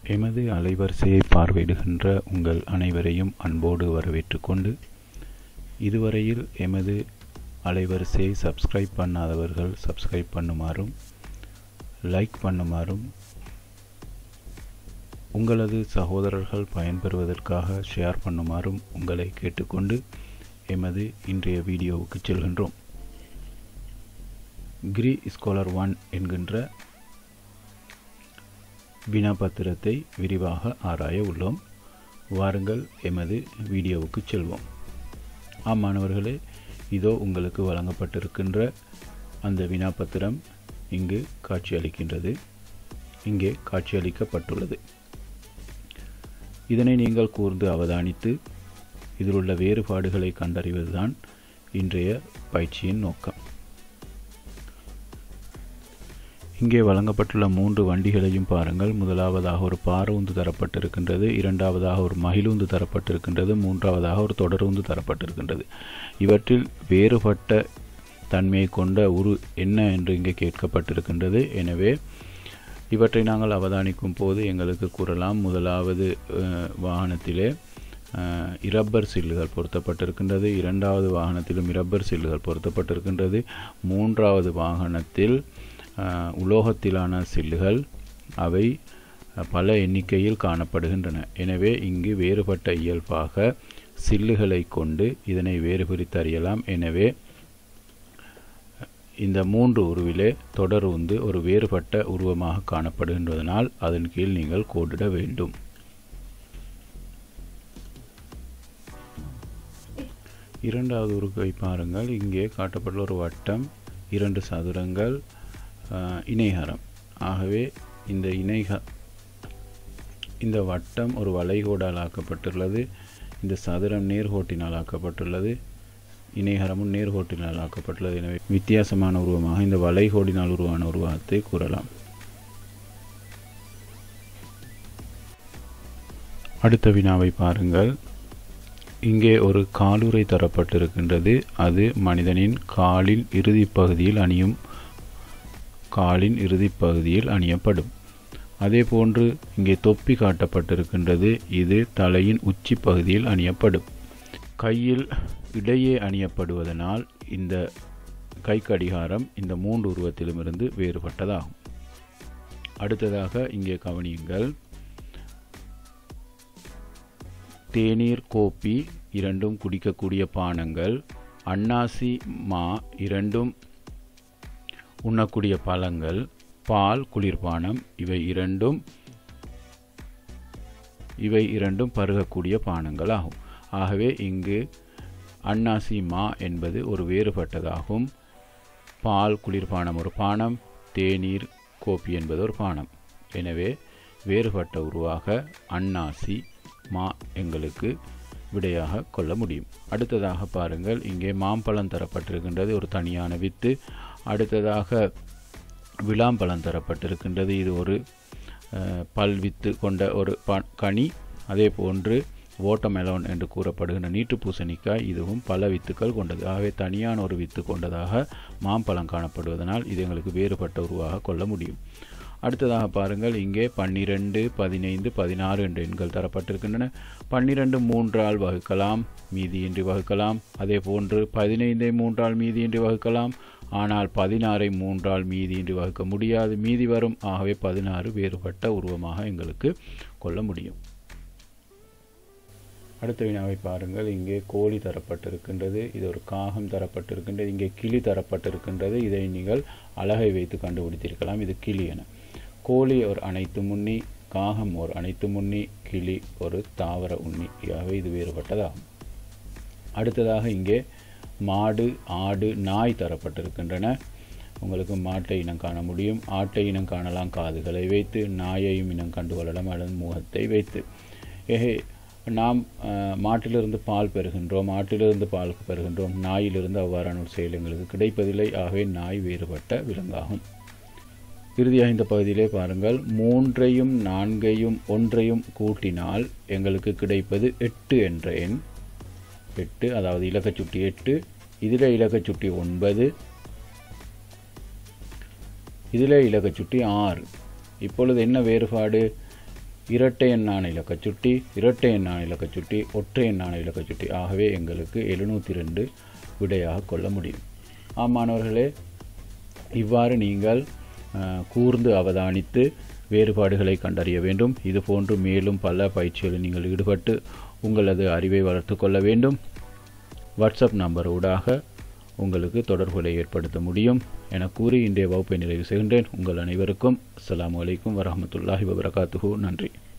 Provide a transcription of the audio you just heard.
எமது அலைவரிசையை பார்வையிடுகின்ற உங்கள் அனைவரையும் அன்போடு வரவேற்றுக் கொண்டு இதுவரையில் எமது அலைவரிசையை சப்ஸ்கிரைப் பண்ணாதவர்கள் சப்ஸ்கிரைப் பண்ணுமாறும் லைக் பண்ணுமாறும் உங்களது சகோதரர்கள் பயன்பெறுவதற்காக ஷேர் பண்ணுமாறும் உங்களை கேட்டுக்கொண்டு எமது இன்றைய வீடியோவுக்கு செல்கின்றோம் கிரி ஸ்காலர் ஒன் என்கின்ற வினாபத்திரத்தை விரிவாக ஆராய உள்ளோம் வாருங்கள் எமது வீடியோவுக்கு செல்வோம் ஆம் மாணவர்களே இதோ உங்களுக்கு வழங்கப்பட்டிருக்கின்ற அந்த வினாபத்திரம் இங்கு காட்சியளிக்கின்றது இங்கே காட்சியளிக்கப்பட்டுள்ளது இதனை நீங்கள் கூர்ந்து அவதானித்து இதில் உள்ள வேறுபாடுகளை கண்டறிவதுதான் இன்றைய பயிற்சியின் நோக்கம் இங்கே வழங்கப்பட்டுள்ள மூன்று வண்டிகளையும் பாருங்கள் முதலாவதாக ஒரு பாரவுந்து தரப்பட்டிருக்கின்றது இரண்டாவதாக ஒரு மகிழுந்து தரப்பட்டிருக்கின்றது மூன்றாவதாக ஒரு தொடருந்து தரப்பட்டிருக்கின்றது இவற்றில் வேறுபட்ட தன்மையை கொண்ட உரு என்ன என்று இங்கே கேட்கப்பட்டிருக்கின்றது எனவே இவற்றை நாங்கள் அவதானிக்கும் போது எங்களுக்கு கூறலாம் முதலாவது வாகனத்திலே இரப்பர் சில்லுகள் பொருத்தப்பட்டிருக்கின்றது இரண்டாவது வாகனத்திலும் இரப்பர் சில்லுகள் பொருத்தப்பட்டிருக்கின்றது மூன்றாவது வாகனத்தில் உலோகத்திலான சில்லுகள் அவை பல எண்ணிக்கையில் காணப்படுகின்றன எனவே இங்கு வேறுபட்ட இயல்பாக சில்லுகளை கொண்டு இதனை வேறு பிரித்து அறியலாம் எனவே இந்த மூன்று உருவிலே தொடர் உந்து ஒரு வேறுபட்ட உருவமாக காணப்படுகின்றதனால் அதன் கீழ் நீங்கள் கோடிட வேண்டும் இரண்டாவது உருவை பாருங்கள் இங்கே காட்டப்பட்டுள்ள ஒரு வட்டம் இரண்டு சதுரங்கள் இணைகரம் ஆகவே இந்த இணைக இந்த வட்டம் ஒரு வளைகோடால் ஆக்கப்பட்டுள்ளது இந்த சதுரம் நேர்கோட்டினால் ஆக்கப்பட்டுள்ளது இணைகரமும் நேர்கோட்டினால் ஆக்கப்பட்டுள்ளது எனவே வித்தியாசமான உருவமாக இந்த வளைகோடினால் உருவான உருவத்தை கூறலாம் அடுத்த வினாவை பாருங்கள் இங்கே ஒரு காலுரை தரப்பட்டிருக்கின்றது அது மனிதனின் காலின் இறுதி பகுதியில் அணியும் காலின் இறுதி பகுதியில் அணியப்படும் அதே போன்று இங்கே தொப்பி காட்டப்பட்டிருக்கின்றது இது தலையின் உச்சி பகுதியில் அணியப்படும் கையில் இடையே அணியப்படுவதனால் இந்த கை கடிகாரம் இந்த மூன்று உருவத்திலுமிருந்து வேறுபட்டதாகும் அடுத்ததாக இங்கே கவனியுங்கள் தேநீர் கோப்பி இரண்டும் குடிக்கக்கூடிய பானங்கள் அன்னாசி மா இரண்டும் உண்ணக்கூடிய பழங்கள் பால் குளிர்பானம் இவை இரண்டும் இவை இரண்டும் பருகக்கூடிய பானங்கள் ஆகும் ஆகவே இங்கு அன்னாசி மா என்பது ஒரு வேறுபட்டதாகும் பால் குளிர்பானம் ஒரு பானம் தேநீர் கோப்பி என்பது ஒரு பானம் எனவே வேறுபட்ட உருவாக அன்னாசி மா எங்களுக்கு விடையாக கொள்ள முடியும் அடுத்ததாக பாருங்கள் இங்கே மாம்பழம் தரப்பட்டிருக்கின்றது ஒரு தனியான வித்து அடுத்ததாக விளாம்பழம் தரப்பட்டிருக்கின்றது இது ஒரு பல்வித்து கொண்ட ஒரு கனி அதே போன்று ஓட்டமெலோன் என்று கூறப்படுகின்ற நீட்டு பூசணிக்காய் இதுவும் பல வித்துக்கள் கொண்டது ஆகவே தனியான ஒரு வித்து கொண்டதாக மாம்பழம் காணப்படுவதனால் இது எங்களுக்கு வேறுபட்ட உருவாக கொள்ள முடியும் அடுத்ததாக பாருங்கள் இங்கே பன்னிரெண்டு பதினைந்து பதினாறு என்ற எண்கள் தரப்பட்டிருக்கின்றன பன்னிரெண்டு மூன்றால் வகுக்கலாம் மீதியின்றி வகுக்கலாம் அதே போன்று பதினைந்தை மூன்றால் மீதியின்றி வகுக்கலாம் ஆனால் பதினாறை மூன்றால் மீதியின்றி வகுக்க முடியாது மீதி வரும் ஆகவே பதினாறு வேறுபட்ட உருவமாக எங்களுக்கு கொள்ள முடியும் அடுத்த வினாவை பாருங்கள் இங்கே கோழி தரப்பட்டிருக்கின்றது இது ஒரு காகம் தரப்பட்டிருக்கின்றது இங்கே கிளி தரப்பட்டிருக்கின்றது இதை நீங்கள் அழகை வைத்து கண்டுபிடித்திருக்கலாம் இது கிளி என கோழி ஒரு அனைத்து முன்னி காகம் ஒரு அனைத்து முன்னி கிளி ஒரு தாவர உண்ணி ஆகவே இது வேறுபட்டதாகும் அடுத்ததாக இங்கே மாடு ஆடு நாய் தரப்பட்டிருக்கின்றன உங்களுக்கு மாட்டை இனம் காண முடியும் ஆட்டை இனம் காணலாம் காதுகளை வைத்து நாயையும் இனம் கண்டு கொள்ளலாம் அல்லது முகத்தை வைத்து ஏகே நாம் மாட்டிலிருந்து பால் பெறுகின்றோம் ஆட்டிலிருந்து பால் பெறுகின்றோம் நாயிலிருந்து அவ்வாறான ஒரு செயல் எங்களுக்கு கிடைப்பதில்லை ஆகவே நாய் வேறுபட்ட விலங்காகும் இறுதியாக இந்த பகுதியிலே பாருங்கள் மூன்றையும் நான்கையும் ஒன்றையும் கூட்டினால் எங்களுக்கு கிடைப்பது எட்டு என்ற எண் எட்டு அதாவது இலக்கச்சுட்டி எட்டு இதில் இலக்கச்சுட்டி ஒன்பது இதில் இலக்கச்சுட்டி ஆறு இப்பொழுது என்ன வேறுபாடு இரட்டை எண்ணான இலக்கச்சுட்டி இரட்டை எண்ணான இலக்கச்சுட்டி ஒற்றை எண்ணான இலக்கச்சுட்டி ஆகவே எங்களுக்கு எழுநூற்றி ரெண்டு விடையாக கொள்ள முடியும் ஆம் மாணவர்களே இவ்வாறு நீங்கள் அஹ், கூர்ந்து அவதானித்து வேறுபாடுகளை கண்டறிய வேண்டும் இது போன்று மேலும் பல பயிற்சிகளில் நீங்கள் ஈடுபட்டு உங்களது அறிவை வளர்த்து கொள்ள வேண்டும் வாட்ஸ்அப் நம்பர் ஊடாக உங்களுக்கு தொடர்புகளை ஏற்படுத்த முடியும் என கூறி இன்றைய வகுப்பை நிறைவு செய்கின்றேன் உங்கள் அனைவருக்கும் அஸ்ஸலாமு அலைக்கும் வரஹ்மத்துல்லாஹி வபரகாத்துஹு நன்றி